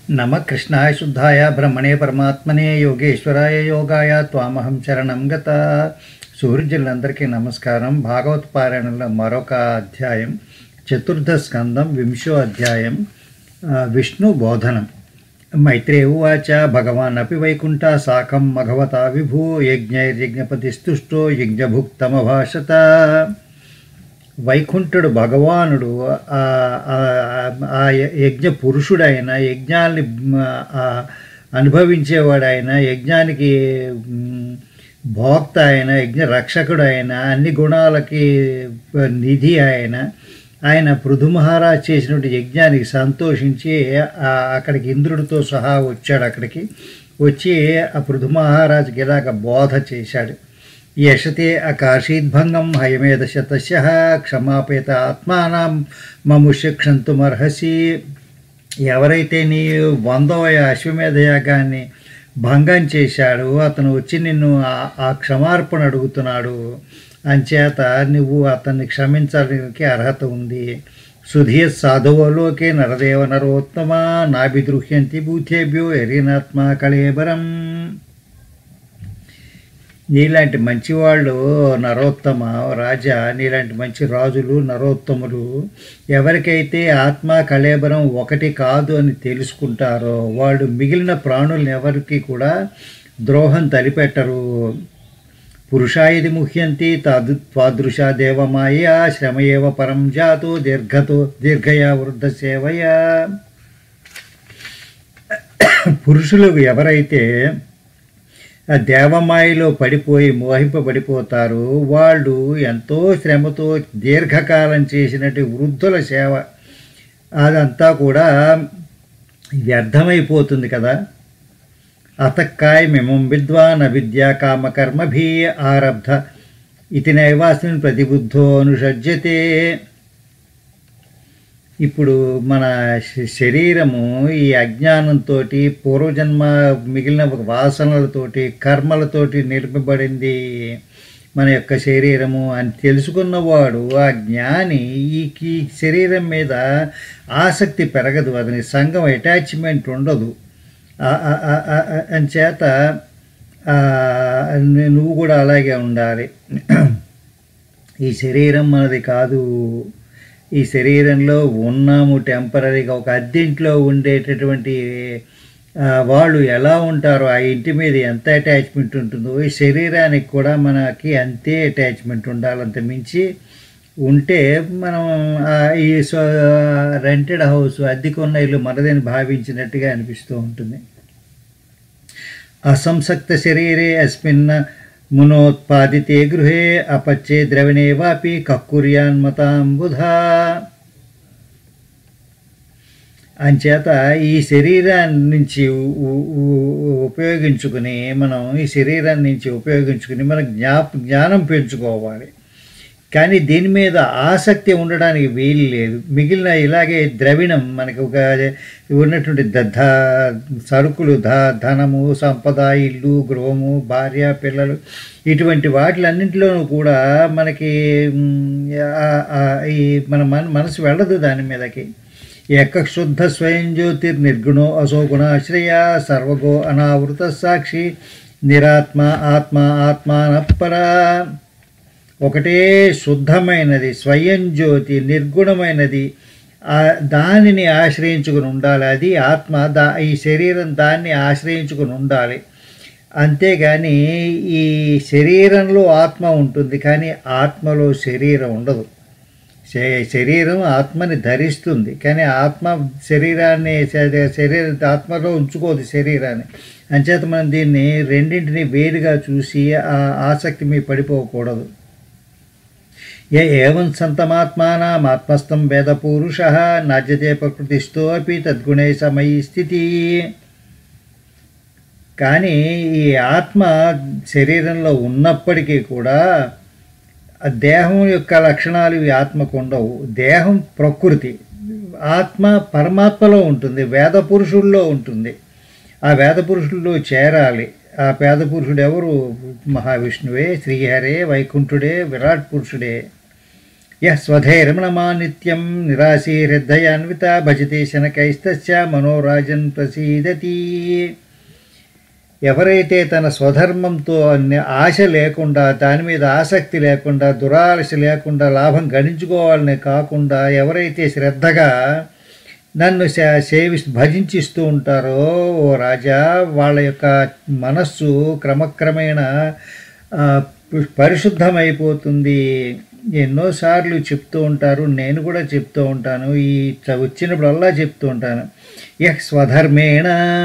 నమ కృష్ణాయ శుద్ధాయ బ్రహ్మణే పరమాత్మనే యోగేశ్వరాయ యోగాయ త్వామహం శరణం గత సూర్యులందరికీ నమస్కారం భాగవత పారాయణంలో మరొక అధ్యాయం చతుర్థ స్కందం వింశో అధ్యాయం ఆ, విష్ణు బోధనం మైత్రే ఉవాచ భగవాన్ అపి వైకుంఠ సాకం మఘవతా విభూ యజ్ఞైర్యజ్ఞపతిస్తుష్టో యజ్ఞభుక్తమభాషత వైకుంఠుడు భగవానుడు ఆ ఆ- ఆ యజ్ఞ పురుషుడైన యజ్ఞాన్ని ఆ, అనుభవించేవాడు ఆయన యజ్ఞానికి మ్, భోక్త ఆయన యజ్ఞ రక్షకుడు ఆయన అన్ని గుణాలకి నిధి ఆయన ఆయన పృథు మహారాజ్ చేసినటువంటి యజ్ఞానికి సంతోషించి ఆ, అక్కడికి ఇంద్రుడితో సహా వచ్చాడు అక్కడికి వచ్చి ఆ పృథు మహారాజుకి ఇలాగ బోధ చేశాడు యశతే అకాశీద్భంగం హయమేధ శతశ క్షమాపేత ఆత్మానం మము శిక్షంతుమర్హసి ఎవరైతే నీ వందవ అశ్వమేధ యాగాన్ని భంగం చేశాడు అతను వచ్చి నిన్ను ఆ- ఆ క్షమార్పణ అడుగుతున్నాడు అంచేత నువ్వు అతన్ని క్షమించడానికి అర్హత ఉంది సుధీయ సాధువలోకే నరదేవ నరోత్తమ నాభిదృహ్యంతి భూతేభ్యో ఎరినాత్మ కళేబరం నీలాంటి మంచివాళ్ళు నరోత్తమ రాజా నీలాంటి మంచి రాజులు నరోత్తములు ఎవరికైతే ఆత్మ కళేబరం ఒకటి కాదు అని తెలుసుకుంటారో వాళ్ళు మిగిలిన ప్రాణుల్ని ఎవరికి కూడా ద్రోహం తలిపెట్టరు పురుషాయిది ముహ్యంతి తాదు త్వాదృశా దేవమాయ శ్రమయేవ పరం జాతో దీర్ఘతో దీర్ఘయా వృద్ధ సేవయా పురుషులు ఎవరైతే ఆ దేవమాయలో పడిపోయి మోహింపబడిపోతారు వాళ్ళు ఎంతో శ్రమతో దీర్ఘకాలం చేసినట్టు వృద్ధుల సేవ అదంతా కూడా వ్యర్థమైపోతుంది కదా అతక్కాయ మిమం విద్వాన్ అవిద్యా కామకర్మభి ఆరబ్ధ ఇది నైవాస్మిన్ ప్రతిబుద్ధో అనుషజ్యతే ఇప్పుడు మన శ- శరీరము ఈ అజ్ఞానంతో పూర్వజన్మ మిగిలిన వాసనలతోటి కర్మలతోటి నిలిపబడింది మన యొక్క శరీరము అని తెలుసుకున్నవాడు ఆ జ్ఞాని ఈ ఈ శరీరం మీద ఆసక్తి పెరగదు అతని సంఘం అటాచ్మెంట్ ఉండదు ఆ- ఆ- ఆ- ఆ- ఆ- అంచేత ఆ, నువ్వు కూడా అలాగే ఉండాలి ఈ శరీరం మనది కాదు ఈ శరీరంలో ఉన్నాము టెంపరీగా ఒక అద్దెంట్లో ఉండేటటువంటి ఆ, వాళ్ళు ఎలా ఉంటారో ఆ ఇంటి మీద ఎంత అటాచ్మెంట్ ఉంటుందో ఈ శరీరానికి కూడా మనకి అంతే అటాచ్మెంట్ ఉండాలంత మించి ఉంటే మనం ఆ, ఈ రెంటెడ్ హౌస్ అద్దెకున్న ఇల్లు మనదని భావించినట్టుగా అనిపిస్తూ ఉంటుంది అసంసక్త శరీరే అస్మిన్న మునోత్పాదితే గృహే అపచ్చే ద్రవిణే వాపి కక్కుర్యాన్మతాంబుధా అంచేత ఈ శరీరాన్ని నుంచి ఉ- ఉ- ఉ- ఉపయోగించుకుని మనం ఈ శరీరాన్ని నుంచి ఉపయోగించుకుని మన జ్ఞాప జ్ఞానం పెంచుకోవాలి కానీ దీని మీద ఆసక్తి ఉండడానికి వీలు లేదు మిగిలిన ఇలాగే ద్రవిణం మనకు ఒక ఉన్నటువంటి ద ధ- సరుకులు ధ ధనము సంపద ఇల్లు గృహము భార్య పిల్లలు ఇటువంటి వాటిలన్నింటిలోనూ కూడా మనకి మ్, ఆ- ఆ- ఈ మన మన మనసు వెళ్ళదు దాని మీదకి ఏక శుద్ధ స్వయం జ్యోతిర్ నిర్గుణో అశోగుణాశ్రయ సర్వగో అనావృత సాక్షి నిరాత్మ ఆత్మ ఆత్మానపరా ఒకటే శుద్ధమైనది స్వయం జ్యోతి నిర్గుణమైనది ఆ దానిని ఆశ్రయించుకుని ఉండాలి అది ఆత్మ దా ఈ శరీరం దాన్ని ఆశ్రయించుకుని ఉండాలి అంతేగాని ఈ శరీరంలో ఆత్మ ఉంటుంది కానీ ఆత్మలో శరీరం ఉండదు శే- శరీరం ఆత్మని ధరిస్తుంది కానీ ఆత్మ శరీరాన్ని శ- శరీర ఆత్మలో ఉంచుకోదు శరీరాన్ని అంచేత మనం దీన్ని రెండింటిని వేరుగా చూసి ఆ ఆసక్తి మీ పడిపోకూడదు ఏ ఏవం సంతమాత్మానం ఆత్మస్థం వేద పురుష నాజ్యతే ప్రకృతిస్థో అపి తద్గుణే సమయీ స్థితి కానీ ఈ ఆత్మ శరీరంలో ఉన్నప్పటికీ కూడా ఆ దేహం యొక్క లక్షణాలు ఈ ఆత్మకు ఉండవు దేహం ప్రకృతి ఆత్మ పరమాత్మలో ఉంటుంది వేద పురుషుల్లో ఉంటుంది ఆ వేద పురుషుల్లో చేరాలి ఆ పేద పురుషుడు ఎవరు మహావిష్ణువే శ్రీహరే వైకుంఠుడే విరాట్ పురుషుడే యः స్వధైర్మణమా నిత్యం నిరాశీ హృదయాన్విత భజతే శనకైస్తస్య మనోరాజన్ ప్రసీదతి ఎవరైతే తన స్వధర్మంతో అన్ని ఆశ లేకుండా దాని మీద ఆసక్తి లేకుండా దురాశ లేకుండా లాభం గణించుకోవాలని కాకుండా ఎవరైతే శ్రద్ధగా నన్ను సే- సేవి భజించిస్తూ ఉంటారో ఓ రాజా వాళ్ళ యొక్క మనస్సు క్రమక్రమేణా ఆ, పరిశుద్ధమైపోతుంది ఎన్నోసార్లు చెప్తూ ఉంటారు నేను కూడా చెప్తూ ఉంటాను ఈ చ- వచ్చినప్పుడల్లా చెప్తూ ఉంటాను యహ్ స్వధర్మేణ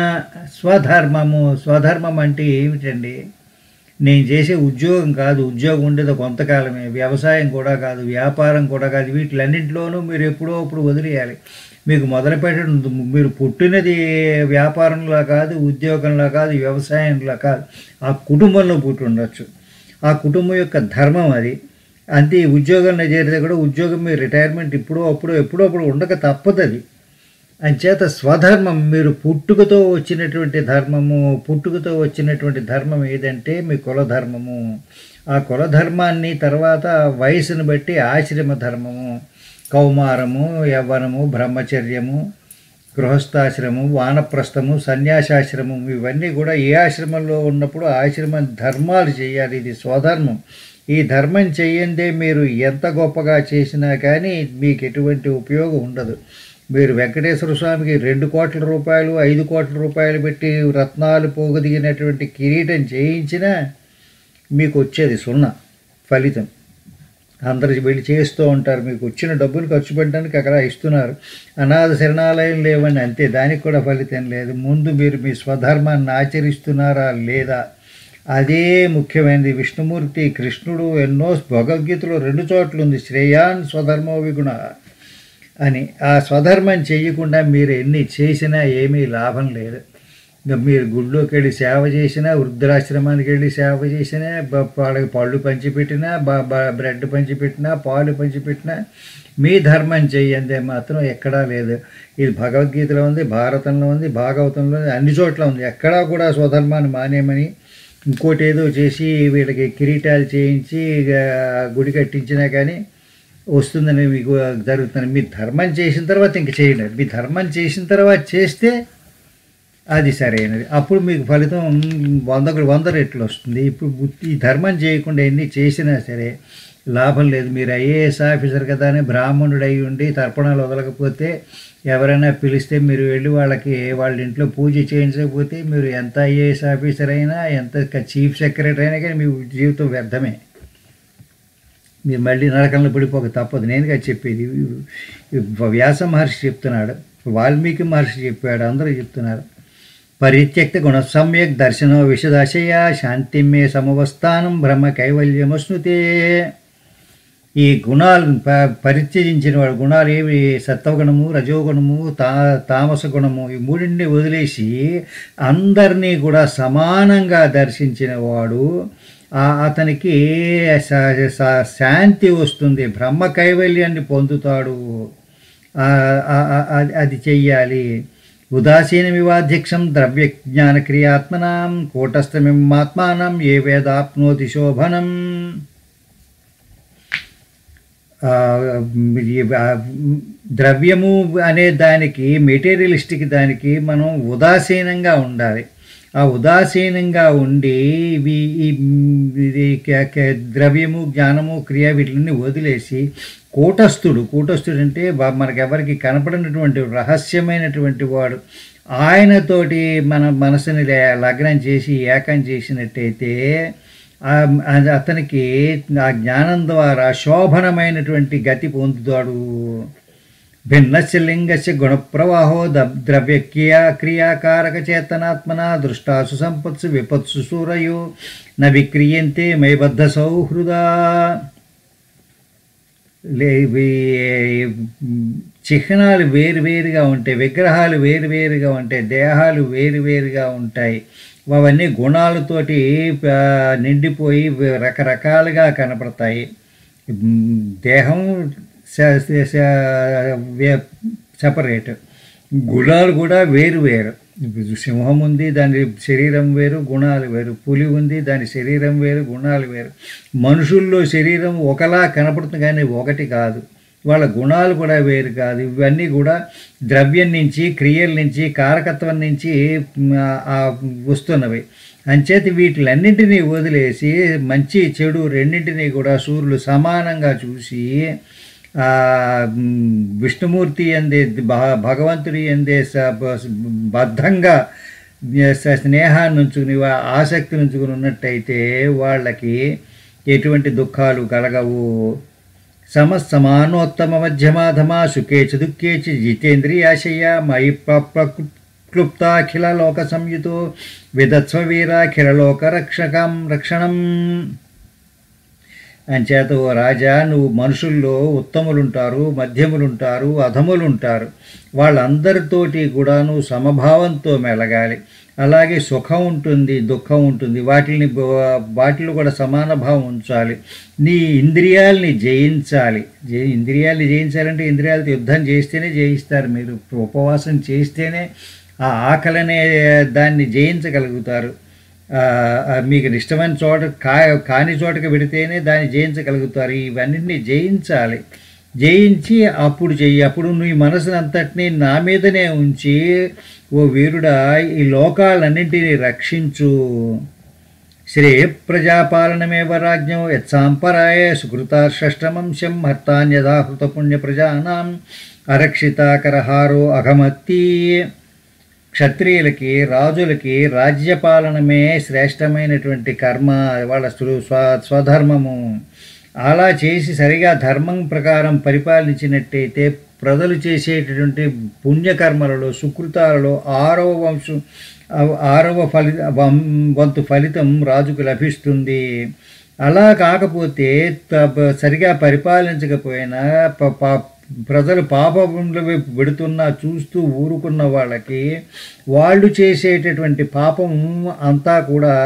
స్వధర్మము స్వధర్మం అంటే ఏమిటండి నేను చేసే ఉద్యోగం కాదు ఉద్యోగం ఉండేది కొంతకాలమే వ్యవసాయం కూడా కాదు వ్యాపారం కూడా కాదు వీటిలన్నింటిలోనూ మీరు ఎప్పుడో అప్పుడు వదిలేయాలి మీకు మొదలు పెట్టడం మీరు పుట్టినది వ్యాపారంలో కాదు ఉద్యోగంలో కాదు వ్యవసాయంలో కాదు ఆ కుటుంబంలో పుట్టి ఉండొచ్చు ఆ కుటుంబం యొక్క ధర్మం అది అంతే ఈ ఉద్యోగంలో చేరితే కూడా ఉద్యోగం మీ రిటైర్మెంట్ ఇప్పుడు అప్పుడు ఎప్పుడో అప్పుడు ఉండక తప్పదు అది అంచేత స్వధర్మం మీరు పుట్టుకతో వచ్చినటువంటి ధర్మము పుట్టుకతో వచ్చినటువంటి ధర్మం ఏదంటే మీ కులధర్మము ఆ కులధర్మాన్ని తర్వాత వయసును బట్టి ఆశ్రమ ధర్మము కౌమారము యవ్వనము బ్రహ్మచర్యము గృహస్థాశ్రమం వానప్రస్థము సన్యాసాశ్రమం ఇవన్నీ కూడా ఏ ఆశ్రమంలో ఉన్నప్పుడు ఆశ్రమ ధర్మాలు చేయాలి ఇది స్వధర్మం ఈ ధర్మం చేయందే మీరు ఎంత గొప్పగా చేసినా కానీ మీకు ఎటువంటి ఉపయోగం ఉండదు మీరు వెంకటేశ్వర స్వామికి రెండు కోట్ల రూపాయలు ఐదు కోట్ల రూపాయలు పెట్టి రత్నాలు పోగదిగినటువంటి కిరీటం చేయించినా మీకు వచ్చేది సున్నా ఫలితం అందరు వెళ్ళి చేస్తూ ఉంటారు మీకు వచ్చిన డబ్బులు ఖర్చు పెట్టడానికి అక్కడ ఇస్తున్నారు అనాథ శరణాలయం లేవండి అంతే దానికి కూడా ఫలితం లేదు ముందు మీరు మీ స్వధర్మాన్ని ఆచరిస్తున్నారా లేదా అదే ముఖ్యమైనది విష్ణుమూర్తి కృష్ణుడు ఎన్నో భగవద్గీతలో రెండు చోట్ల ఉంది శ్రేయాన్ స్వధర్మో విగుణ అని ఆ స్వధర్మం చేయకుండా మీరు ఎన్ని చేసినా ఏమీ లాభం లేదు ఇంకా మీరు గుడిలోకి వెళ్ళి సేవ చేసినా వృద్ధాశ్రమానికి వెళ్ళి సేవ చేసినా బ- వాళ్ళకి పళ్ళు పంచిపెట్టినా బ- బ- బ్రెడ్ పంచిపెట్టినా పాలు పంచిపెట్టినా మీ ధర్మం చెయ్యందే మాత్రం ఎక్కడా లేదు ఇది భగవద్గీతలో ఉంది భారతంలో ఉంది భాగవతంలో ఉంది అన్ని చోట్ల ఉంది ఎక్కడా కూడా స్వధర్మాన్ని మానేమని ఇంకోటి ఏదో చేసి వీళ్ళకి కిరీటాలు చేయించి ఇక గుడి కట్టించినా కానీ వస్తుందని మీకు జరుగుతుంది మీ ధర్మం చేసిన తర్వాత ఇంక చేయండి మీ ధర్మం చేసిన తర్వాత చేస్తే అది సరైనది అప్పుడు మీకు ఫలితం వందకు వంద రెట్లు వస్తుంది ఇప్పుడు ఈ ధర్మం చేయకుండా ఎన్ని చేసినా సరే లాభం లేదు మీరు ఐఏఎస్ ఆఫీసర్ కదా అని బ్రాహ్మణుడు అయి ఉండి తర్పణాలు వదలకపోతే ఎవరైనా పిలిస్తే మీరు వెళ్ళి వాళ్ళకి వాళ్ళ ఇంట్లో పూజ చేయించకపోతే మీరు ఎంత ఐఏఎస్ ఆఫీసర్ అయినా ఎంత చీఫ్ సెక్రటరీ అయినా కానీ మీ జీవితం వ్యర్థమే మీరు మళ్ళీ నరకంలో పడిపోక తప్పదు నేనుగా చెప్పేది వ్యాస మహర్షి చెప్తున్నాడు వాల్మీకి మహర్షి చెప్పాడు అందరూ చెప్తున్నారు పరిత్యక్త గుణ సమ్యక్ దర్శనో విషదాశయ శాంతిమే సమవస్థానం బ్రహ్మ కైవల్యమశ్నుతే ఈ గుణాలు ప- పరిత్యజించిన వాడు గుణాలు ఏవి సత్వగుణము రజోగుణము తా తామస గుణము ఈ మూడింటిని వదిలేసి అందరినీ కూడా సమానంగా దర్శించిన వాడు ఆ- అతనికి స- స- శాంతి వస్తుంది బ్రహ్మ కైవల్యాన్ని పొందుతాడు ఆ- ఆ- ఆ- అది- అది చెయ్యాలి ఉదాసీనమివాధ్యక్షం ద్రవ్యజ్ఞాన క్రియాత్మనాం కూటస్థమిమాత్మానం ఏ వేదాప్నోతి శోభనం ఆ, ఈ ఆ, ద్రవ్యము అనే దానికి మెటీరియలిస్టిక్ దానికి మనం ఉదాసీనంగా ఉండాలి ఆ ఉదాసీనంగా ఉండి ఇవి ఈ ఇది క- క- ద్రవ్యము జ్ఞానము క్రియ వీటిని వదిలేసి కూటస్థుడు కూటస్థుడు అంటే వా- మనకెవరికి కనపడినటువంటి రహస్యమైనటువంటి వాడు ఆయనతోటి మన మనసుని లే- లగ్నం చేసి ఏకం చేసినట్టయితే ఆ- అది అతనికి ఆ జ్ఞానం ద్వారా శోభనమైనటువంటి గతి పొందుతాడు భిన్నస్య లింగస్య గుణప్రవాహో ద ద్రవ్య క్రియా క్రియాకారక చేతనాత్మన దృష్టాసు సంపత్సు విపత్సు సూరయో న విక్రియంతే మైబద్ధ సౌహృదా లే వీ- చిహ్నాలు వేరువేరుగా ఉంటాయి విగ్రహాలు వేరువేరుగా ఉంటాయి దేహాలు వేరువేరుగా ఉంటాయి అవన్నీ గుణాలతోటి ఆ, నిండిపోయి వ- రకరకాలుగా కనపడతాయి మ్, దేహం సపరేట్ గుణాలు కూడా వేరు వేరు ఇప్పుడు సింహం ఉంది దాని శరీరం వేరు గుణాలు వేరు పులి ఉంది దాని శరీరం వేరు గుణాలు వేరు మనుషుల్లో శరీరం ఒకలా కనపడుతుంది కానీ ఒకటి కాదు వాళ్ళ గుణాలు కూడా వేరు కాదు ఇవన్నీ కూడా ద్రవ్యం నుంచి క్రియల నుంచి కారకత్వం నుంచి మ్, ఆ, వస్తున్నవి అంచేత వీటిలన్నింటినీ వదిలేసి మంచి చెడు రెండింటినీ కూడా సూర్యులు సమానంగా చూసి ఆ, మ్, విష్ణుమూర్తి అందే భ- భగవంతుడి అందే స- బ- బద్ధంగా స- స్నేహాన్ని ఉంచుకుని వా- ఆసక్తిని ఉంచుకుని ఉన్నట్టయితే వాళ్ళకి ఎటువంటి దుఃఖాలు కలగవు సమసమానోత్తమ మధ్యమాధమా సుఖే చ దుఃఖే చ జితేంద్రియాశయ మయి క్లుప్తాఖిల లోక సంయుతో విదత్స్వ వీరాఖిల లోక రక్షకం రక్షణం అంచేత ఓ రాజా నువ్వు మనుషుల్లో ఉత్తములుంటారు మధ్యములుంటారు అధములుంటారు వాళ్ళందరితోటి కూడా నువ్వు సమభావంతో మెలగాలి అలాగే సుఖం ఉంటుంది దుఃఖం ఉంటుంది వాటిని బ- వాటిలో కూడా సమాన భావం ఉంచాలి నీ ఇంద్రియాల్ని జయించాలి జయి ఇంద్రియాల్ని జయించాలంటే ఇంద్రియాలతో యుద్ధం చేస్తేనే జయిస్తారు మీరు ఉపవాసం చేస్తేనే ఆ ఆకలనే దాన్ని జయించగలుగుతారు ఆ, ఆ, మీకు ఇష్టమైన చోట కా కాని చోటకి పెడితేనే దాన్ని జయించగలుగుతారు ఇవన్నిటిని జయించాలి జయించి అప్పుడు చెయ్యి అప్పుడు నీ మనసుని అంతటినీ నా మీదనే ఉంచి ఓ వీరుడా ఈ లోకాలన్నింటినీ రక్షించు శ్రేయ ప్రజాపాలనమేవ రాజ్ఞం యత్సాంపరాయ సుకృతాషష్టమంశం హర్తాన్యథాహృత పుణ్య ప్రజానాం అరక్షితాకరహారో అఘమత్తి క్షత్రియులకి రాజులకి రాజ్యపాలనమే శ్రేష్టమైనటువంటి కర్మ వాళ్ళ స్వ స్వ- స్వధర్మము అలా చేసి సరిగా ధర్మం ప్రకారం పరిపాలించినట్టయితే ప్రజలు చేసేటటువంటి పుణ్యకర్మలలో సుకృతాలలో ఆరవ వంశం ఆ- ఆరవ ఫలి వం- వంతు ఫలితం రాజుకు లభిస్తుంది అలా కాకపోతే త- సరిగా పరిపాలించకపోయినా ప- ప- ప్రజలు పాపముల వైపు పెడుతున్నా చూస్తూ ఊరుకున్న వాళ్ళకి వాళ్ళు చేసేటటువంటి పాపం అంతా కూడా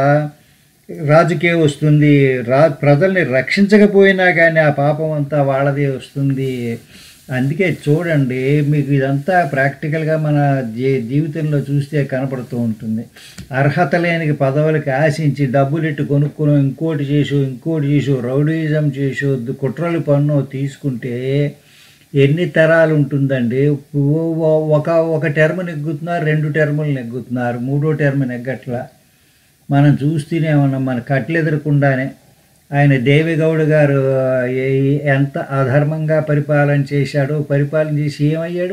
రాజుకే వస్తుంది రా ప్రజల్ని రక్షించకపోయినా కానీ ఆ పాపం అంతా వాళ్ళదే వస్తుంది అందుకే చూడండి మీకు ఇదంతా ప్రాక్టికల్గా మన జీ జీవితంలో చూస్తే కనపడుతూ ఉంటుంది అర్హత లేని పదవులకి ఆశించి డబ్బులెట్టు కొనుక్కుని ఇంకోటి చేసు ఇంకోటి చేసు రౌడీజం చేసు కుట్రలు పన్ను తీసుకుంటే ఎన్ని తరాలు ఉంటుందండి ఓ- ఓ- ఒక ఒక టర్మ్ నెగ్గుతున్నారు రెండు టర్ములు నెగ్గుతున్నారు మూడో టర్మ్ నెగ్గట్లా మనం చూస్తూనే ఉన్నాం మన కట్లెదురకుండానే ఆయన దేవిగౌడ్ గారు ఏ- ఎంత అధర్మంగా పరిపాలన చేశాడో పరిపాలన చేసి ఏమయ్యాడు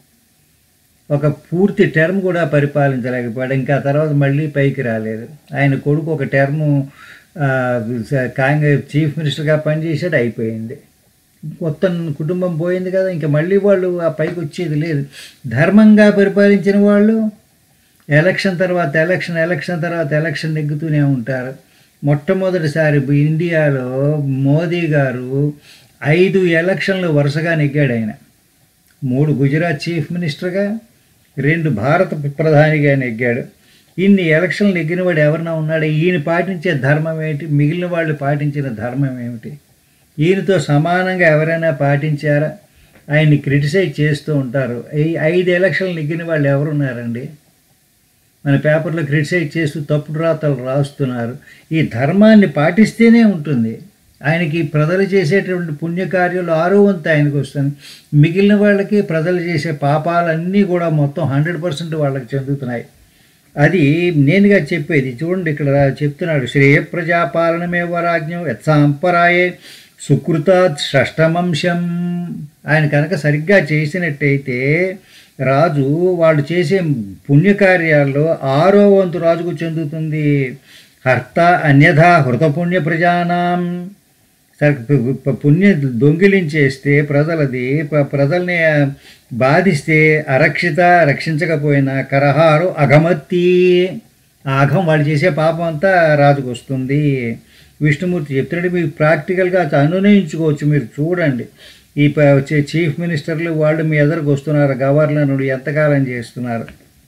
ఒక పూర్తి టర్మ్ కూడా పరిపాలించలేకపోయాడు ఇంకా ఆ తర్వాత మళ్ళీ పైకి రాలేదు ఆయన కొడుకు ఒక టర్ము ఆ, కాంగ్రెస్ చీఫ్ మినిస్టర్గా పనిచేసాడు అయిపోయింది మొత్తం కుటుంబం పోయింది కదా ఇంకా మళ్ళీ వాళ్ళు ఆ పైకి వచ్చేది లేదు ధర్మంగా పరిపాలించిన వాళ్ళు ఎలక్షన్ తర్వాత ఎలక్షన్ ఎలక్షన్ తర్వాత ఎలక్షన్ నెగ్గుతూనే ఉంటారు మొట్టమొదటిసారి ఇండియాలో మోదీ గారు ఐదు ఎలక్షన్లు వరుసగా నెగ్గాడు ఆయన మూడు గుజరాత్ చీఫ్ మినిస్టర్గా రెండు భారత ప్రధానిగా నెగ్గాడు ఇన్ని ఎలక్షన్లు నెగ్గిన వాడు ఎవరన్నా ఉన్నాడు ఈయన పాటించే ధర్మం ఏమిటి మిగిలిన వాళ్ళు పాటించిన ధర్మం ఏమిటి ఈయనతో సమానంగా ఎవరైనా పాటించారా ఆయన్ని క్రిటిసైజ్ చేస్తూ ఉంటారు ఈ ఐదు ఎలక్షన్లు నెగ్గిన వాళ్ళు ఎవరున్నారండి మన పేపర్లో క్రిటిసైజ్ చేస్తూ తప్పుడు రాతలు రాస్తున్నారు ఈ ధర్మాన్ని పాటిస్తేనే ఉంటుంది ఆయనకి ప్రజలు చేసేటువంటి పుణ్యకార్యాలు ఆరో వంతు ఆయనకు వస్తుంది మిగిలిన వాళ్ళకి ప్రజలు చేసే పాపాలన్నీ కూడా మొత్తం హండ్రెడ్ పర్సెంట్ వాళ్ళకి చెందుతున్నాయి అది నేనుగా చెప్పేది చూడండి ఇక్కడ చెప్తున్నాడు శ్రేయ ప్రజాపాలనమే వరాజ్ఞం యత్సాంపరాయే సుకృతాత్ షష్టమంశం ఆయన కనుక సరిగ్గా చేసినట్టయితే రాజు వాళ్ళు చేసే పుణ్యకార్యాల్లో ఆరో వంతు రాజుకు చెందుతుంది హర్త అన్యథా హృతపుణ్య ప్రజానాం సరే పు- పు- పుణ్య దొంగిలించేస్తే ప్రజలది ప- ప్రజల్ని బాధిస్తే అరక్షిత రక్షించకపోయినా కరహారు అగమత్తి ఆ అఘం వాళ్ళు చేసే పాపం అంతా రాజుకు వస్తుంది విష్ణుమూర్తి చెప్తున్నాడు మీరు ప్రాక్టికల్గా అనునయించుకోవచ్చు మీరు చూడండి ఈ ప- వచ్చే చీఫ్ మినిస్టర్లు వాళ్ళు మీ ఎదురుకు వస్తున్నారు గవర్నర్లు ఎంతకాలం చేస్తున్నారు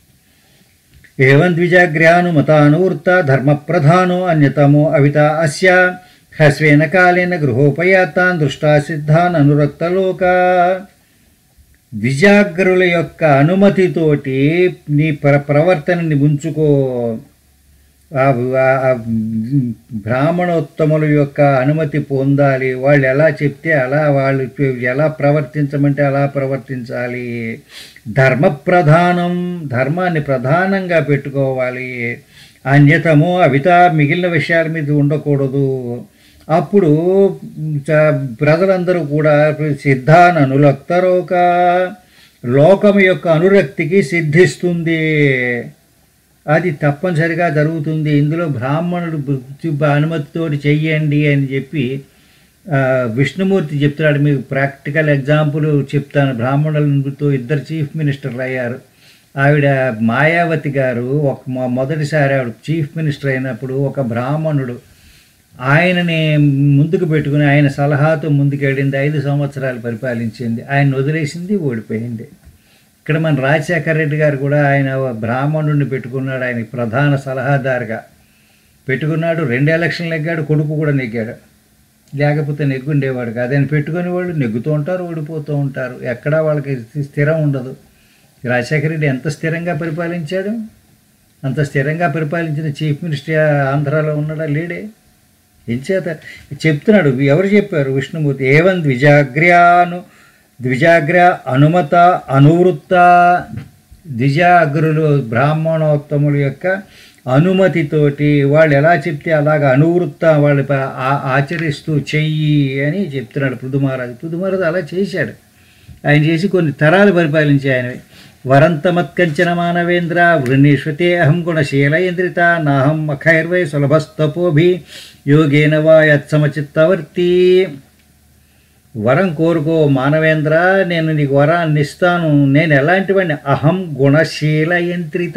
ఏవం ద్విజాగ్ర్యాను మతానువృత్త ధర్మప్రధానో అన్యతమో అవిత అస్య హ్రస్వేన కాలేన గృహోపయాతాన్ దృష్టా సిద్ధాన్ అనురక్తలోక ద్విజాగ్రుల యొక్క అనుమతితోటి నీ ప్ర ప్రవర్తనని ఉంచుకో ఆ ఆ- ఆ బ్రాహ్మణోత్తముల యొక్క అనుమతి పొందాలి వాళ్ళు ఎలా చెప్తే అలా వాళ్ళు ఎలా ప్రవర్తించమంటే అలా ప్రవర్తించాలి ధర్మ ప్రధానం ధర్మాన్ని ప్రధానంగా పెట్టుకోవాలి అన్యతము అవిత మిగిలిన విషయాల మీద ఉండకూడదు అప్పుడు చ- ప్రజలందరూ కూడా సిద్ధాననులక్తరోక లోకం యొక్క అనురక్తికి సిద్ధిస్తుంది అది తప్పనిసరిగా జరుగుతుంది ఇందులో బ్రాహ్మణుడు బుద్ధి అనుమతితోటి చెయ్యండి అని చెప్పి ఆ, విష్ణుమూర్తి చెప్తున్నాడు మీకు ప్రాక్టికల్ ఎగ్జాంపుల్ చెప్తాను బ్రాహ్మణులతో ఇద్దరు చీఫ్ మినిస్టర్లు అయ్యారు ఆవిడ మాయావతి గారు ఒక మొ- మొదటిసారి ఆవిడ చీఫ్ మినిస్టర్ అయినప్పుడు ఒక బ్రాహ్మణుడు ఆయనని ముందుకు పెట్టుకుని ఆయన సలహాతో ముందుకెళ్ళింది ఐదు సంవత్సరాలు పరిపాలించింది ఆయన వదిలేసింది ఓడిపోయింది ఇక్కడ మన రాజశేఖర రెడ్డి గారు కూడా ఆయన బ్రాహ్మణుడిని పెట్టుకున్నాడు ఆయన ప్రధాన సలహాదారుగా పెట్టుకున్నాడు రెండు ఎలక్షన్లు నెగ్గాడు కొడుకు కూడా నెగ్గాడు లేకపోతే నెగ్గుండేవాడు కాదు ఆయన పెట్టుకునే వాళ్ళు నెగ్గుతూ ఉంటారు ఓడిపోతూ ఉంటారు ఎక్కడా వాళ్ళకి స్థిరం ఉండదు రాజశేఖర రెడ్డి ఎంత స్థిరంగా పరిపాలించాడు అంత స్థిరంగా పరిపాలించిన చీఫ్ మినిస్టర్ ఆంధ్రాలో ఉన్నాడా లేడే ఎంచేత చెప్తున్నాడు ఎవరు చెప్పారు విష్ణుమూర్తి ఏవం ద్విజాగ్ర్యాను ద్విజాగ్ర అనుమత అనువృత్త ద్విజాగ్రులు బ్రాహ్మణోత్తముల యొక్క అనుమతితోటి వాళ్ళు ఎలా చెప్తే అలాగ అనువృత్త వాళ్ళు ప- ఆ- ఆచరిస్తూ చెయ్యి అని చెప్తున్నాడు పృథుమహారాజు పృథుమహారాజు అలా చేశాడు ఆయన చేసి కొన్ని తరాలు పరిపాలించే ఆయన వరంతమత్కంచన మానవేంద్ర వృణీష్వతే అహం గుణశీలయంద్రిత నాహం అఖైర్వై సులభస్తపోభి యోగేన వా యత్సమచిత్తవర్తి వరం కోరుకో మానవేంద్ర నేను నీకు వరాన్ని ఇస్తాను నేను ఎలాంటి వాడిని అహం గుణశీల యంత్రిత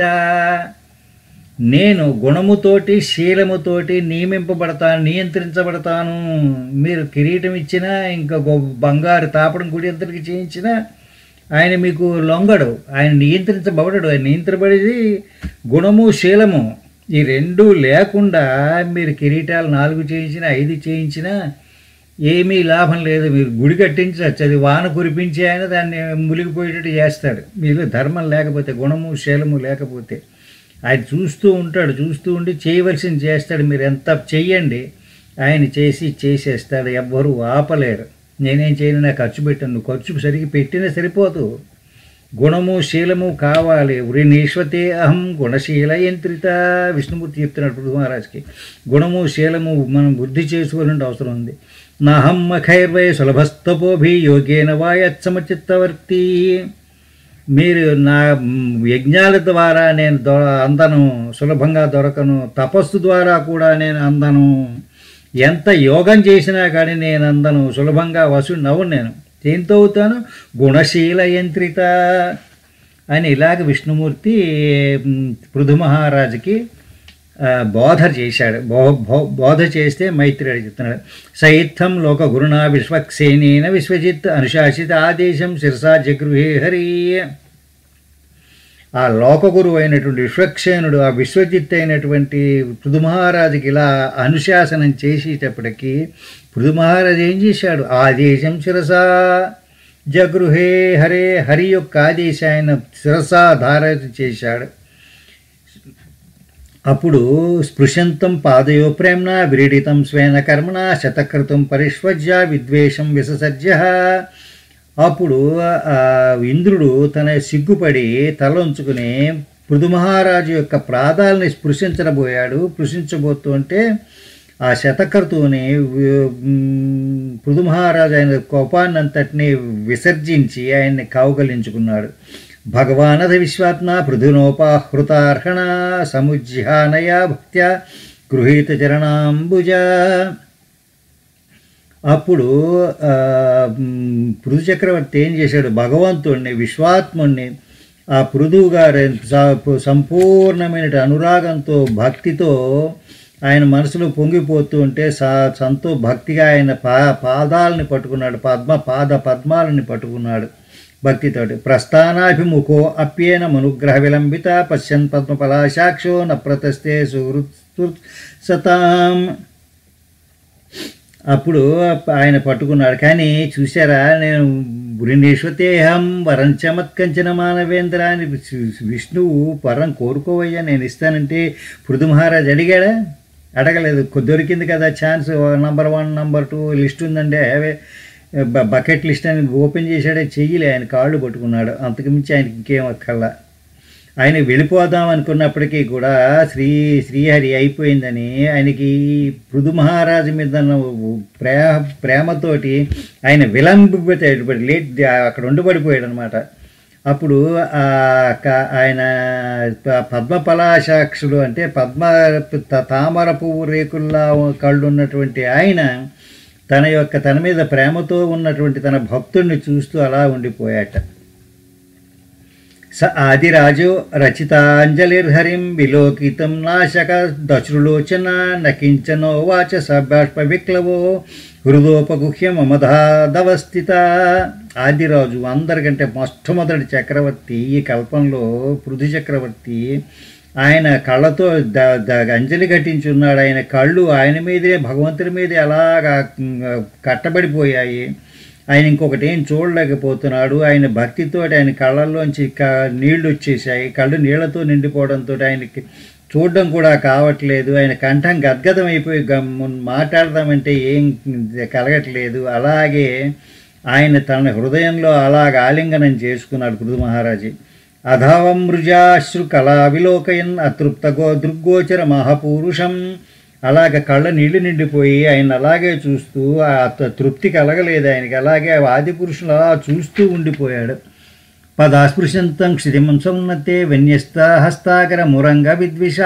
నేను గుణముతోటి శీలముతోటి నియమింపబడతాను నియంత్రించబడతాను మీరు కిరీటం ఇచ్చినా ఇంకా గొ- బంగారు తాపడం గుడి అంతటికి చేయించినా ఆయన మీకు లొంగడు ఆయన నియంత్రించబడడు ఆయన నియంత్రించబడేది గుణము శీలము ఈ రెండు లేకుండా మీరు కిరీటాలు నాలుగు చేయించినా ఐదు చేయించినా ఏమీ లాభం లేదు మీరు గుడి కట్టించవచ్చు అది వాన కురిపించి ఆయన దాన్ని మునిగిపోయేటట్టు చేస్తాడు మీరు ధర్మం లేకపోతే గుణము శీలము లేకపోతే ఆయన చూస్తూ ఉంటాడు చూస్తూ ఉండి చేయవలసింది చేస్తాడు మీరు ఎంత చెయ్యండి ఆయన చేసి చేసేస్తాడు ఎవ్వరూ ఆపలేరు నేనేం చేయను నాకు ఖర్చు పెట్టాను నువ్వు ఖర్చు సరిగ్గా పెట్టినా సరిపోదు గుణము శీలము కావాలి వృణీశ్వతే అహం గుణశీల యంత్రిత విష్ణుమూర్తి చెప్తున్నాడు పృథు మహారాజ్కి గుణము శీలము మనం వృద్ధి చేసుకోవాలంటే అవసరం ఉంది నాహం అఖైర్వై సులభస్తపోభి యోగేన వాయత్సమచిత్తవర్తి మీరు నా మ్, యజ్ఞాల ద్వారా నేను దొ అందను సులభంగా దొరకను తపస్సు ద్వారా కూడా నేను అందను ఎంత యోగం చేసినా కానీ నేను అందను సులభంగా వసు నవ్వు నేను దేంతో అవుతాను గుణశీల యంత్రిత అని ఇలాగ విష్ణుమూర్తి మ్, పృథు మహారాజుకి ఆ, బోధ చేశాడు బో బో- బోధ చేస్తే మైత్రేయుడు చెప్తున్నాడు సైత్థం లోక గురునా విశ్వక్సేనేన విశ్వజిత్ అనుశాసిత ఆదేశం శిరసా జగృహే హరి ఆ లోకగురువు అయినటువంటి విశ్వక్సేనుడు ఆ విశ్వజిత్ అయినటువంటి పృథు మహారాజుకి ఇలా అనుశాసనం చేసేటప్పటికి పృథు మహారాజు ఏం చేశాడు ఆదేశం శిరసా జగృహే హరే హరి యొక్క ఆదేశాయన శిరసా ధార చేశాడు అప్పుడు స్పృశంతం పాదయో ప్రేమ్న విరీడితం స్వేన కర్మణ శతకృతం పరిష్వజ్య విద్వేషం విససర్జ్య అప్పుడు ఆ ఇంద్రుడు తన సిగ్గుపడి తల ఉంచుకుని పృథు మహారాజు యొక్క ప్రాదాలని స్పృశించబోయాడు స్పృశించబోతుంటే ఆ శతకర్తువుని వి- మ్, పృథు మహారాజు ఆయన కోపాన్నంతటిని విసర్జించి ఆయన్ని కావుగలించుకున్నాడు భగవానధ విశ్వాత్మ పృథునోపాహృతార్హణ సముజ్జానయా భక్త్యా గృహీత చరణాంబుజ అప్పుడు ఆ, మ్, పృథు చక్రవర్తి ఏం చేశాడు భగవంతుణ్ణి విశ్వాత్ముణ్ణి ఆ పృథువు గారి స- సంపూర్ణమైన అనురాగంతో భక్తితో ఆయన మనసులో పొంగిపోతూ ఉంటే సా సంతో భక్తిగా ఆయన పా పాదాలని పట్టుకున్నాడు పద్మ పాద పద్మాలని పట్టుకున్నాడు భక్తితోటి ప్రస్థానాభిముఖో అప్యేన మనుగ్రహ విలంబిత పశ్యన్ పద్మపలాశాక్షో న ప్రతస్తే సుహృత్ సతాం అప్పుడు ఆయన పట్టుకున్నాడు కానీ చూసారా నేను బురినేశ్వతేహం వరం చమత్కంచన మానవేంద్ర అని విష్ణువు వరం కోరుకోవయ్యా నేను ఇస్తానంటే పృథు మహారాజ్ అడిగాడా అడగలేదు కొ- దొరికింది కదా chance number one number two list ఉందంటే అవే బ- బకెట్ లిస్ట్ అని ఓపెన్ చేశాడే చెయ్యలే ఆయన కాళ్ళు పట్టుకున్నాడు అంతకుమించి ఆయనకి ఇంకేం అక్కర్లా ఆయన వెళ్ళిపోదాం అనుకున్నప్పటికీ కూడా శ్రీ శ్రీహరి అయిపోయిందని ఆయనకి పృథు మహారాజు మీద ఉన్న ప్రే ప్రేమతోటి ఆయన విలంబిపోయాడు లేట్ అక్కడ ఉండిపడిపోయాడు అనమాట అప్పుడు ఆ క- ఆయన ప- పద్మపలాశాక్షుడు అంటే పద్మ త- తామర పువ్వు రేకుల్లా కళ్ళు ఉన్నటువంటి ఆయన తన యొక్క తన మీద ప్రేమతో ఉన్నటువంటి తన భక్తుడిని చూస్తూ అలా ఉండిపోయాట స ఆదిరాజు రచితాంజలిర్హరిం విలోకితం నాశక దశృలోచన నకించనో వాచ సభాష్ప విక్లవో హృదోపగుహ్య మమధాదవస్థిత ఆదిరాజు అందరికంటే మొట్టమొదటి చక్రవర్తి ఈ కల్పంలో పృథు చక్రవర్తి ఆయన కళ్ళతో ద ద అంజలి ఘటించున్నాడు ఆయన కళ్ళు ఆయన మీదే భగవంతుడి మీదే అలాగా ఉమ్, కట్టబడిపోయాయి ఆయన ఇంకొకటి ఏం చూడలేకపోతున్నాడు ఆయన భక్తితో ఆయన కళ్ళల్లోంచి క నీళ్లు వచ్చేసాయి కళ్ళు నీళ్లతో నిండిపోవడంతో ఆయనకి చూడడం కూడా కావట్లేదు ఆయన కంఠం గద్గదం అయిపోయి గమ్మున మాట్లాడదామంటే ఏం కలగట్లేదు అలాగే ఆయన తన హృదయంలో అలాగ ఆలింగనం చేసుకున్నాడు పృథు మహారాజు అధవమృజాశ్రు కళా విలోకయన్ అతృప్త గో దృగ్గోచర మహాపురుషం అలాగ కళ్ళ నీళ్లు నిండిపోయి ఆయన అలాగే చూస్తూ ఆ త- తృప్తి కలగలేదు ఆయనకి అలాగే ఆ ఆది పురుషులు అలా చూస్తూ ఉండిపోయాడు పదాస్పృశంతం క్షితిమం సన్నతే విన్యస్త హస్తాకర మురంగ విద్విష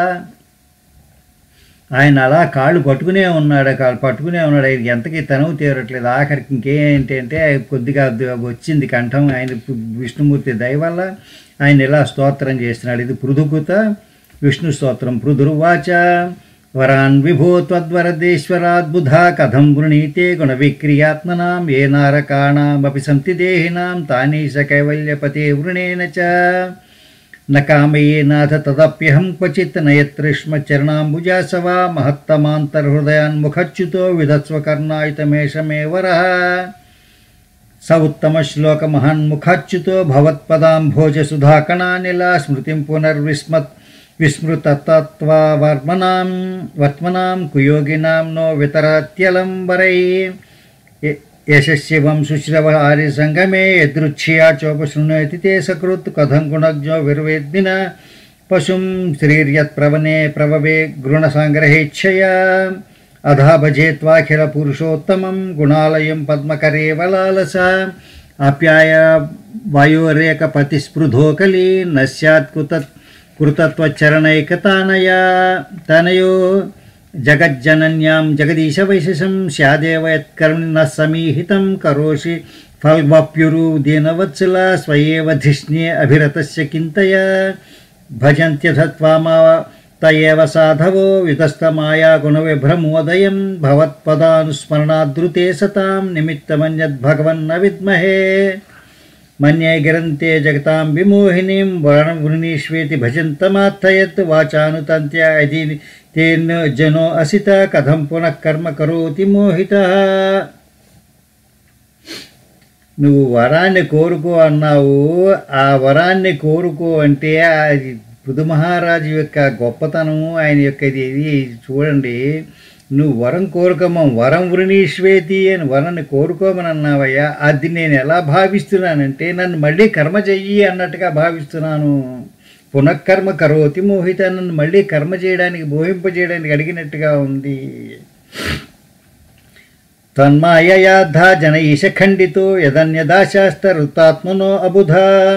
ఆయన అలా కాళ్ళు పట్టుకునే ఉన్నాడు కాళ్ళు పట్టుకునే ఉన్నాడు ఆయన ఎంతకీ తనవు తీరట్లేదు ఆఖరికి ఇంకేంటి అంటే కొద్దిగా ద- వచ్చింది కంఠం ఆయన పు- విష్ణుమూర్తి దయ వల్ల ఆయన ఇలా స్తోత్రం చేస్తున్నాడు ఇది పృథుకుత విష్ణు స్తోత్రం పృథుర్వాచ వరాన్ విభో త్వద్వరదేశ్వరాద్బుధా కథం వృణీతే గుణ విక్రియాత్మనాం ఏ నారకాణామపి సంతి దేహినాం తానీ స కైవల్యపతే వృణేన చ न कामये नाथ तदप्यहं क्वचित् नयत्रिष्मचरणाम्बुजासव महत्तमान्तर्हृदयान्मुखच्युतो विधत्स्वकर्णायुतमेष मे वरः स उत्तमश्लोकमहान्मुखाच्युतो भवत्पदाम्भोजसुधाकणानिला स्मृतिं पुनर्विस्मत् विस्मृततत्त्वावर्मणां वर्त्मनां कुयोगिनां नो वितरत्यलं वरैः యశస్యవం శుశ్రవ ఆర్య సంగమే యదృచ్ఛ్యా చోపశృణోతి తే సకృత్ కథం గుణజ్ఞో విర్వేద్దిన పశుం శ్రీర్యత్ప్రవనే ప్రవవే గృణసంగ్రహేచ్ఛయా అధా భజేత్వాఖిల పురుషోత్తమం గుణాలయం పద్మకరే వలాలస ఆప్యాయ వాయోరేకపతిస్పృధోకలి నశ్యాత్ కృత కృతత్వచరణైకతానయా తనయో జగజ్జనన్యాం జగదీశ వైశిషం స్యాదేవ యత్కర్మి న సమీహితం కరోషి ఫల్వప్యురు దీనవత్సల స్వయేవ ధిష్ణ్యే అభిరతస్య కింతయ భజంత్యథత్వామా తయేవ సాధవో వితస్తమాయా గుణవిభ్రమోదయం భవత్పదానుస్మరణాదృతే సతాం నిమిత్తమన్యద్భగవన్న విద్మహే మన్యే గిరంతే జగతాం విమోహినీం వరణం వృణీష్వేతి భజంతమాత్తయత్ వాచానుతంత్య అది తేన్ జనో అసిత కథం పునః కర్మ కరోతి మోహిత నువ్వు వరాన్ని కోరుకో అన్నావు ఆ వరాన్ని కోరుకో అంటే అది పృథు మహారాజు యొక్క గొప్పతనము ఆయన యొక్క ఇది ఇది చూడండి నువ్వు వరం కోరుకోమం వరం వృణీష్వేతి అని వరాన్ని కోరుకోమని అన్నావయ్యా అది నేను ఎలా భావిస్తున్నానంటే నన్ను మళ్ళీ కర్మ చెయ్యి అన్నట్టుగా భావిస్తున్నాను పునఃకర్మ కరోతి మోహిత నన్ను మళ్ళీ కర్మ చేయడానికి మోహింపజేయడానికి అడిగినట్టుగా ఉంది తన్మాయయాద్ధ జన ఈశఖండితో యదన్యదాశాస్తరుతాత్మనో అబుధ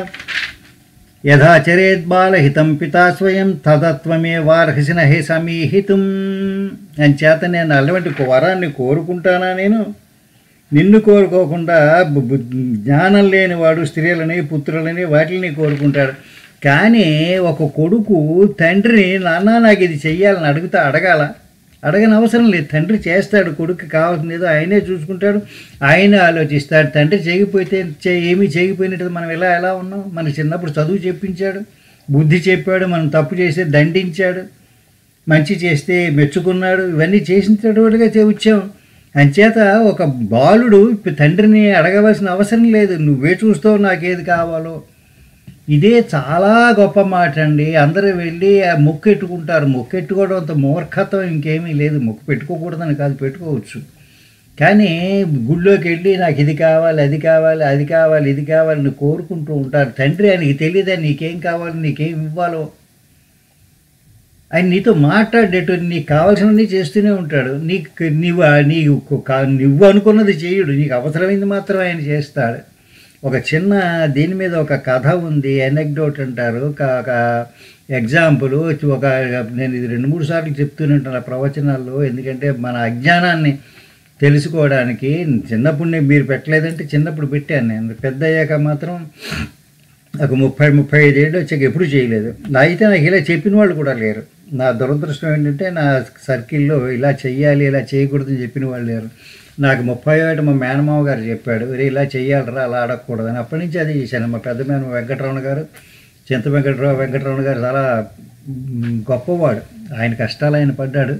యథాచరేద్బాలహితం పితా స్వయం తదత్వమే వార్హసిన హే సమీహితం అంచేత నేను అటువంటి వరాన్ని కోరుకుంటానా నేను నిన్ను కోరుకోకుండా బు- బు- జ్ఞానం లేనివాడు స్త్రీలని పుత్రులని వాటిని కోరుకుంటాడు కానీ ఒక కొడుకు తండ్రిని నాన్న నాకు ఇది చెయ్యాలని అడుగుతా అడగాల అడగని అవసరం లేదు తండ్రి చేస్తాడు కొడుకు కావాల్సింది ఏదో ఆయనే చూసుకుంటాడు ఆయనే ఆలోచిస్తాడు తండ్రి చేయకపోతే చే- ఏమీ చేయకపోయినట్టు మనం ఎలా ఎలా ఉన్నాం మన చిన్నప్పుడు చదువు చెప్పించాడు బుద్ధి చెప్పాడు మనం తప్పు చేస్తే దండించాడు మంచి చేస్తే మెచ్చుకున్నాడు ఇవన్నీ చేసిన తోడుగా వచ్చాం అంచేత ఒక బాలుడు ఇప్పుడు తండ్రిని అడగవలసిన అవసరం లేదు నువ్వే చూస్తావు నాకేది కావాలో ఇదే చాలా గొప్ప మాట అండి అందరూ వెళ్ళి ఆ మొక్కు ఎట్టుకుంటారు మొక్కు ఎట్టుకోవడం అంత మూర్ఖత్వం ఇంకేమీ లేదు మొక్కు పెట్టుకోకూడదని కాదు పెట్టుకోవచ్చు కానీ గుళ్ళోకి వెళ్ళి నాకు ఇది కావాలి అది కావాలి అది కావాలి ఇది కావాలి అని కోరుకుంటూ ఉంటారు తండ్రి ఆయనకి తెలియదా నీకేం కావాలి నీకేం ఇవ్వాలో ఆయన నీతో మాట్లాడేటు నీకు కావాల్సినవన్నీ చేస్తూనే ఉంటాడు నీకు నీవు నీకు కా- నువ్వు అనుకున్నది చేయడు నీకు అవసరమైంది మాత్రం ఆయన చేస్తాడు ఒక చిన్న దీని మీద ఒక కథ ఉంది ఎనెక్డోట్ అంటారు ఒక ఒక ఎగ్జాంపుల్ ఒక నేను ఇది రెండు మూడు సార్లు చెప్తూనే ఉంటాను ఆ ప్రవచనాల్లో ఎందుకంటే మన అజ్ఞానాన్ని తెలుసుకోవడానికి చిన్నప్పుడు నేను మీరు పెట్టలేదంటే చిన్నప్పుడు పెట్టాను నేను పెద్ద అయ్యాక మాత్రం ఒక ముప్పై ముప్పై ఐదు ఏళ్ళు వచ్చాక ఎప్పుడు చేయలేదు నా అయితే నాకు ఇలా చెప్పిన వాళ్ళు కూడా లేరు నా దురదృష్టం ఏంటంటే నా సర్కిల్లో ఇలా చెయ్యాలి ఇలా చేయకూడదని చెప్పిన వాళ్ళు లేరు నాకు ముప్పై ఏడు మా మేనమావ గారు చెప్పాడు "ఒరేయ్, ఇలా చెయ్యాలరా అలా ఆడకూడదని అప్పటి నుంచి అది చేశాను మా పెద్ద మేన వెంకటరమణ గారు చింత వెంకటరావు వెంకటరమణ గారు చాలా మ్, గొప్పవాడు ఆయన కష్టాలు ఆయన పడ్డాడు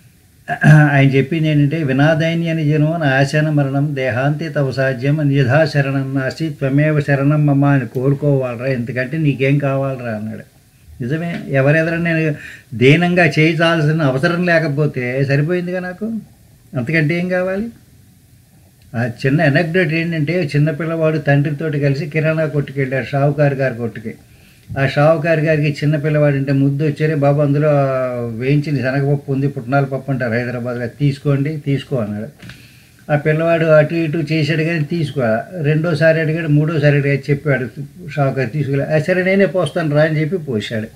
ఆయన చెప్పింది ఏంటంటే వినాదైన్యని జనం ఆశన మరణం దేహాంతి తవ సాధ్యం నిధా శరణం నాసి త్వమేవ శరణం మమ్మ అని కోరుకోవాలరా ఎందుకంటే నీకేం కావాలరా అన్నాడు నిజమే ఎవరెదర నేను దీనంగా చేయించాల్సిన అవసరం లేకపోతే సరిపోయిందిగా నాకు అంతకంటే ఏం కావాలి ఆ చిన్న ఎనక్డోట్ ఏంటంటే చిన్న పిల్లవాడు తండ్రితోటి కలిసి కిరాణా కొట్టుకు వెళ్ళాడు షావుకారు గారి కొట్టుకి ఆ షావుకారు గారికి చిన్న పిల్లవాడు అంటే ముద్దు వచ్చారే బాబు అందులో వేయించిన శనగపప్పు ఉంది పుట్నాల పప్పు అంటారు హైదరాబాద్లో తీసుకోండి తీసుకో అన్నాడు ఆ పిల్లవాడు అటు ఇటు చేశాడు కానీ తీసుకో రెండోసారి అడిగాడు మూడోసారి అడిగాడు చెప్పాడు షావుకారు తీసుకెళ్ళి "ఆ, సరే నేనే పోస్తాను రా అని చెప్పి పోసాడు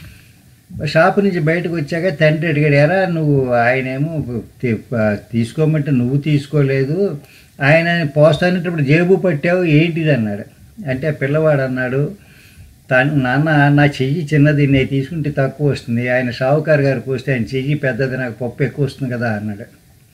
షాపు నుంచి బయటకు వచ్చాక తండ్రి అడిగాడు ఎరా నువ్వు ఆయనేమో తీ- తీసుకోమంటే నువ్వు తీసుకోలేదు ఆయన పోస్తానేటప్పుడు జేబు పట్టావు ఏంటిది అన్నాడు అంటే ఆ పిల్లవాడు అన్నాడు తను నాన్న నా చెయ్యి చిన్నది నేను తీసుకుంటే తక్కువ వస్తుంది ఆయన షావుకారు గారు పోస్తే ఆయన చెయ్యి పెద్దది నాకు పప్పు ఎక్కువ వస్తుంది కదా అన్నాడు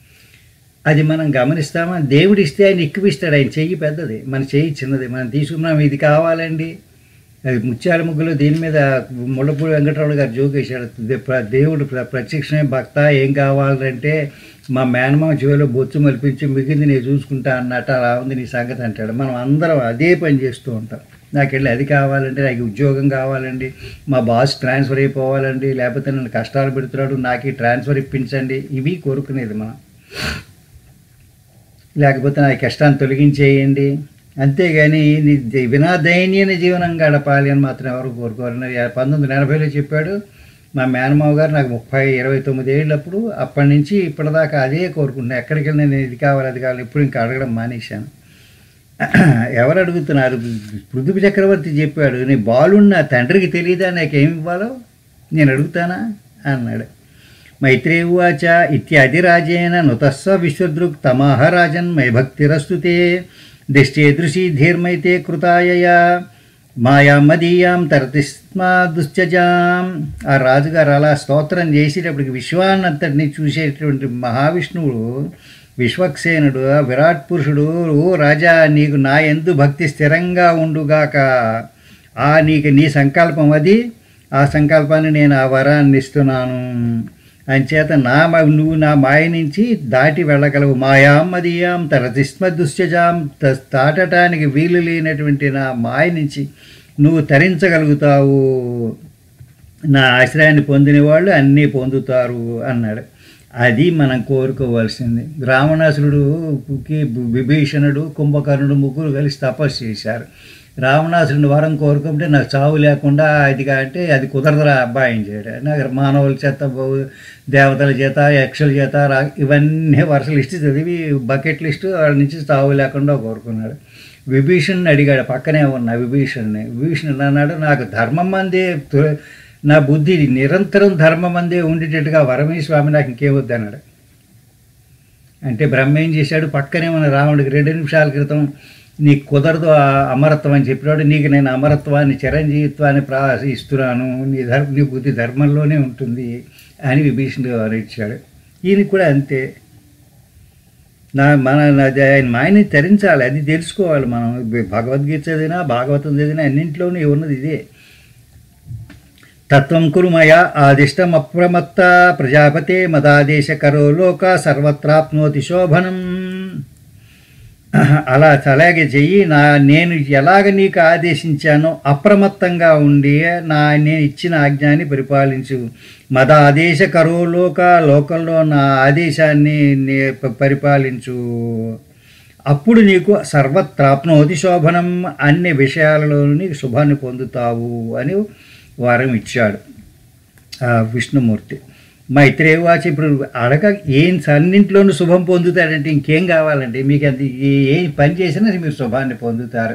అది మనం గమనిస్తామా దేవుడు ఇస్తే ఆయన ఎక్కువిస్తాడు ఆయన చెయ్యి పెద్దది మన చెయ్యి చిన్నది మనం తీసుకున్నాం ఇది కావాలండి అది ముత్యాల ముగ్గులో దీని మీద ముళ్ళపూడి వెంకటరావు గారు జోక్ వేశాడు దే- ప్ర- దేవుడు ప్ర- ప్రత్యక్షమే భక్త ఏం కావాలంటే మా మేనమామ చెవిలో బొచ్చు మలిపించి మిగిలింది నేను చూసుకుంటా అన్నట్టు అలా ఉంది నీ సంగతి అంటాడు మనం అందరం అదే పని చేస్తూ ఉంటాం నాకు వెళ్ళి అది కావాలండి నాకు ఉద్యోగం కావాలండి మా బాస్ ట్రాన్స్ఫర్ అయిపోవాలండి లేకపోతే నన్ను కష్టాలు పెడుతున్నాడు నాకు ఈ ట్రాన్స్ఫర్ ఇప్పించండి ఇవి కోరుకునేది మనం లేకపోతే నా కష్టాన్ని తొలగించేయండి అంతేగాని నీ ది- వినాదైన్యన జీవనం గడపాలి అని మాత్రం ఎవరు కోరుకోరు నా- పంతొమ్మిది వందల ఎనభైలో చెప్పాడు మా మేనమావ గారు నాకు ముప్పై ఇరవై తొమ్మిది ఏళ్ళప్పుడు అప్పటి నుంచి ఇప్పటిదాకా అదే కోరుకుంటున్నాను ఎక్కడికి వెళ్ళినా నేను ఇది కావాలి అది కావాలి ఇప్పుడు ఇంకా అడగడం మానేశాను ఎవరు అడుగుతున్నారు పృథ్వీ చక్రవర్తి చెప్పాడు నీ బాలున్న తండ్రికి తెలియదా నాకేమి ఇవ్వాలో నేను అడుగుతానా అన్నాడు మైత్రేయ ఉవాచ ఇత్యాది రాజేన నుతస్వ విశ్వదృక్ తమాహ రాజన్ మై భక్తిరస్తుతే దిష్టేదృశీ ధీర్మైతే కృతాయయా మాయాం మదీయాం తరతిస్మా దుశ్చజాం ఆ రాజుగారు అలా స్తోత్రం చేసేటప్పటికి విశ్వాన్నంతటిని చూసేటువంటి మహావిష్ణువుడు విశ్వక్సేనుడు ఆ విరాట్ పురుషుడు ఓ రాజా నీకు నా ఎందు భక్తి స్థిరంగా ఉండుగాక ఆ నీకు నీ సంకల్పం అది ఆ సంకల్పాన్ని నేను ఆ వరాన్ని ఇస్తున్నాను అంచేత నా మ- నువ్వు నా మాయ నుంచి దాటి వెళ్ళగలవు మాయాం మదీయాం తరతిస్మ దుశ్చజాం త- దాటటానికి వీలు లేనటువంటి నా మాయ నుంచి నువ్వు తరించగలుగుతావు నా ఆశ్రయాన్ని పొందిన వాళ్ళు అన్నీ పొందుతారు అన్నాడు అది మనం కోరుకోవాల్సింది రావణాసురుడుకి విభీషణుడు కుంభకర్ణుడు ముగ్గురు కలిసి తపస్సు చేశారు రావణాసురుని వరం కోరుకుంటే నాకు చావు లేకుండా అది అంటే అది కుదరదురా అబ్బాయిని చేయడం నాకు మానవుల చేత బహు- దేవతల చేత యక్షుల చేత రా ఇవన్నీ వరుస లిస్ట్ చదివి బకెట్ లిస్టు వాళ్ళ నుంచి చావు లేకుండా కోరుకున్నాడు విభీషణ్ని అడిగాడు పక్కనే ఉన్న విభీషణ్ని విభీషణుడు అన్నాడు నాకు ధర్మం అందే తు- నా బుద్ధి నిరంతరం ధర్మం అందే ఉండేటట్టుగా వరమే స్వామి నాకు ఇంకేమొద్దు అన్నాడు అంటే బ్రహ్మ ఏం చేశాడు పక్కనే ఉన్న రావణుడికి రెండు నిమిషాల క్రితం నీకు కుదరదు ఆ అమరత్వం అని చెప్పినాడు నీకు నేను అమరత్వాన్ని చిరంజీవిత్వాన్ని ప్రా ఇస్తున్నాను నీ ధర్మ నీ బుద్ధి ధర్మంలోనే ఉంటుంది అని విభీషణుడు వారు ఇచ్చాడు ఈయనకి కూడా అంతే నా మన నా- ఆయన మాయని తరించాలి అది తెలుసుకోవాలి మనం భగవద్గీత చదివినా భాగవతం చదివినా అన్నింటిలోనే ఉన్నది ఇదే తత్వం కురు మయా ఆదిష్టమప్రమత్త ప్రజాపతే మదాదేశకరో లోక సర్వత్రాప్నోతి శోభనం అలా అలాగే చెయ్యి నా నేను ఎలాగ నీకు ఆదేశించానో అప్రమత్తంగా ఉండి నా నేను ఇచ్చిన ఆజ్ఞాన్ని పరిపాలించు మద ఆదేశ కరో లోక లోకంలో నా ఆదేశాన్ని నే- ప- పరిపాలించు అప్పుడు నీకు సర్వత్రాప్నోతి శోభనం అన్ని విషయాలలో నీకు శుభాన్ని పొందుతావు అని వరం ఇచ్చాడు ఆ విష్ణుమూర్తి మైత్రేయవాచి ఇప్పుడు అడగ ఏం అన్నింటిలోనూ శుభం పొందుతాడంటే ఇంకేం కావాలండి మీకు అది ఏ- ఏ పని చేసినా మీరు శుభాన్ని పొందుతారు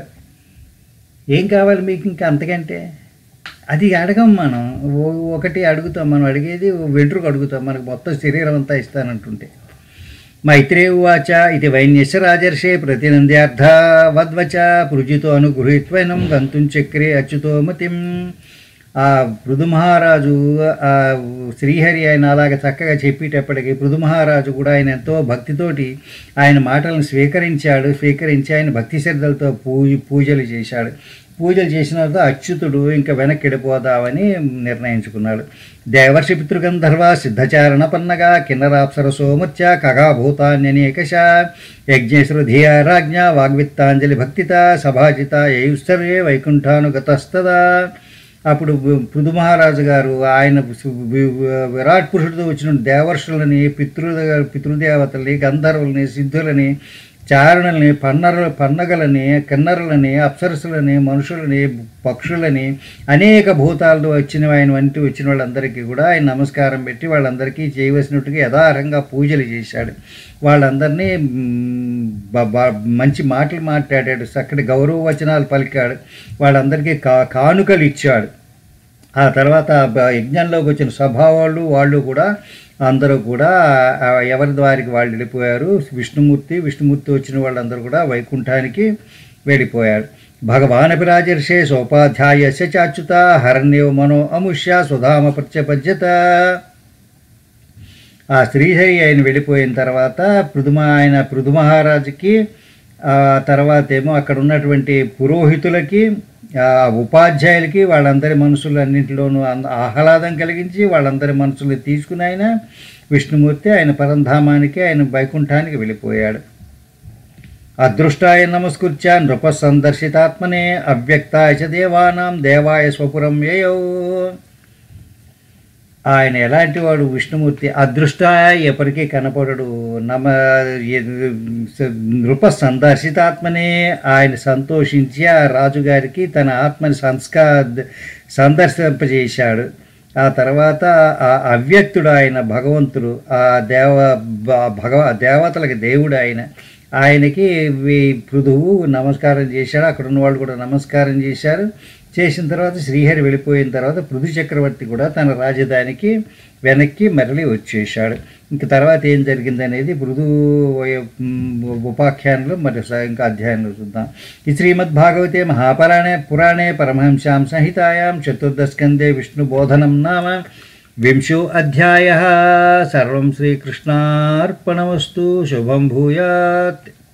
ఏం కావాలి మీకు ఇంకా అంతకంటే అది అడగం మనం ఓ- ఒకటి అడుగుతాం మనం అడిగేది వెంట్రుకు అడుగుతాం మనకు మొత్తం శరీరం అంతా ఇస్తానంటుంటే మైత్రేయువాచ ఇది వైన్యస్య రాజర్షే ప్రతినంద్యార్థ వద్వచ పృజితో అనుగృహీత్వైనం గంతుం చక్రే అచ్యుతో మతిం ఆ పృథు మహారాజు ఆ శ్రీహరి ఆయన అలాగ చక్కగా చెప్పేటప్పటికి పృథు మహారాజు కూడా ఆయన ఎంతో భక్తితోటి ఆయన మాటలను స్వీకరించాడు స్వీకరించి ఆయన భక్తి శ్రద్ధలతో పూజ పూజలు చేశాడు పూజలు చేసిన తర్వాత అచ్యుతుడు ఇంకా వెనక్కి వెళ్ళిపోదామని నిర్ణయించుకున్నాడు దేవర్షి పితృగంధర్వ సిద్ధచారణ పన్నగా కిన్నరాప్సర సోమత్య ఖగాభూతాన్యనేకశ యజ్ఞేశ్వర ధియా రాజ్ఞ వాగ్విత్తాంజలి భక్తిత సభాజిత యయుస్తరే వైకుంఠానుగతస్తదా అప్పుడు పృథు మహారాజు గారు ఆయన విరాట్ పురుషుడితో వచ్చిన దేవర్షులని పితృ పితృదేవతల్ని గంధర్వుల్ని సిద్ధులని చారణల్ని పన్నర పన్నగలని కిన్నరులని అప్సరసులని మనుషులని పక్షులని అనేక భూతాలు వచ్చిన ఆయన వంటి వచ్చిన వాళ్ళందరికీ కూడా ఆయన నమస్కారం పెట్టి వాళ్ళందరికీ చేయవలసినట్టుగా యథార్హంగా పూజలు చేశాడు వాళ్ళందరినీ మ్, బ- బ- మంచి మాటలు మాట్లాడాడు చక్కటి గౌరవ వచనాలు పలికాడు వాళ్ళందరికీ కా కానుకలు ఇచ్చాడు ఆ తర్వాత బ- యజ్ఞంలోకి వచ్చిన సభావాళ్ళు వాళ్ళు కూడా అందరూ కూడా ఆ, ఎవరి వారికి వాళ్ళు వెళ్ళిపోయారు విష్ణుమూర్తి విష్ణుమూర్తి వచ్చిన వాళ్ళందరూ కూడా వైకుంఠానికి వెళ్ళిపోయారు భగవానపి రాజర్షే సోపాధ్యాయస్య చాచ్యుత హరణ్యవ మనో అముష్య సుధామ ప్రత్యపద్యత ఆ శ్రీహరి ఆయన వెళ్ళిపోయిన తర్వాత పృథుమ ఆయన పృథు మహారాజుకి ఆ తర్వాత ఏమో అక్కడ ఉన్నటువంటి పురోహితులకి ఆ ఉపాధ్యాయులకి వాళ్ళందరి మనసులన్నింటిలోనూ అంద- ఆహ్లాదం కలిగించి వాళ్ళందరి మనసులు తీసుకుని ఆయన విష్ణుమూర్తి ఆయన పరంధామానికి ఆయన వైకుంఠానికి వెళ్ళిపోయాడు అదృష్టాయ నమస్కృత్య నృప సందర్శితాత్మనే అవ్యక్తాయ చ దేవానాం దేవాయ స్వపురం యయౌ ఆయన ఎలాంటి వాడు విష్ణుమూర్తి అదృష్ట ఎప్పటికీ కనపడడు నమ నృప సందర్శితాత్మనే ఆయన సంతోషించి ఆ రాజుగారికి తన ఆత్మని సంస్కా సందర్శింపజేశాడు ఆ తర్వాత ఆ అవ్యక్తుడు ఆయన భగవంతుడు ఆ దేవ బ- భగవ దేవతలకి దేవుడు ఆయన ఆయనకి వీ- పృథువు నమస్కారం చేశాడు అక్కడ ఉన్న వాళ్ళు కూడా నమస్కారం చేశారు చేసిన తర్వాత శ్రీహరి వెళ్ళిపోయిన తర్వాత పృథు చక్రవర్తి కూడా తన రాజధానికి వెనక్కి మరలి వచ్చేసాడు ఇంక తర్వాత ఏం జరిగింది అనేది పృథు ఉపాఖ్యానంలో మరి స- ఇంకా అధ్యాయంలో చూద్దాం ఈ శ్రీమద్ భాగవతే మహాపురాణే పురాణే పరమహంస్యాం సంహితాయాం చతుర్దశకందే విష్ణు బోధనం నామ వింశో అధ్యాయ సర్వం శ్రీకృష్ణార్పణమస్తు శుభం భూయాత్